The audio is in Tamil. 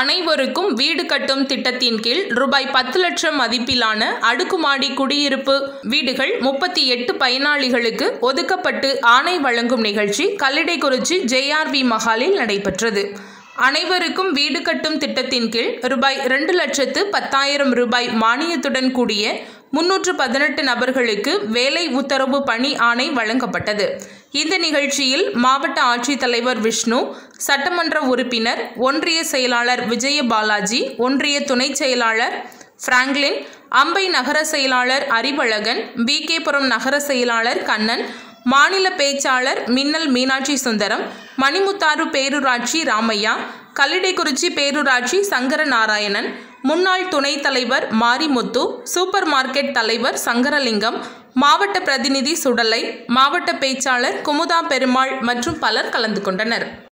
அனைவருக்கும் வீடு கட்டும் திட்டத்தின் கீழ் ரூபாய் பத்து லட்சம் மதிப்பிலான அடுக்குமாடி குடியிருப்பு வீடுகள் முப்பத்தி எட்டு பயனாளிகளுக்கு ஒதுக்கப்பட்டு ஆணை வழங்கும் நிகழ்ச்சி கல்லிடைக்குறிச்சி ஜேஆர்வி மஹாலில் நடைபெற்றது அனைவருக்கும் வீடு கட்டும் திட்டத்தின் கீழ் ரூபாய் ரெண்டு லட்சத்து பத்தாயிரம் ரூபாய் மானியத்துடன் கூடிய முன்னூற்று பதினெட்டு நபர்களுக்கு வேலை உத்தரவு பணி ஆணை வழங்கப்பட்டது இந்த நிகழ்ச்சியில் மாவட்ட ஆட்சித்தலைவர் விஷ்ணு சட்டமன்ற உறுப்பினர் ஒன்றிய செயலாளர் விஜய பாலாஜி ஒன்றிய துணைச் செயலாளர் பிராங்க்லின் அம்பை நகர செயலாளர் அறிவழகன் பிகேபுரம் நகர செயலாளர் கண்ணன் மாநில பேச்சாளர் மின்னல் மீனாட்சி சுந்தரம் மணிமுத்தாறு பேரூராட்சி ராமையா கல்லிடைக்குறிச்சி பேரூராட்சி சங்கர நாராயணன் முன்னாள் துணைத் தலைவர் மாரிமுத்து சூப்பர் மார்க்கெட் தலைவர் சங்கரலிங்கம் மாவட்ட பிரதிநிதி சுடலை மாவட்ட பேச்சாளர் குமுதா பெருமாள் மற்றும் பலர் கலந்து கொண்டனர்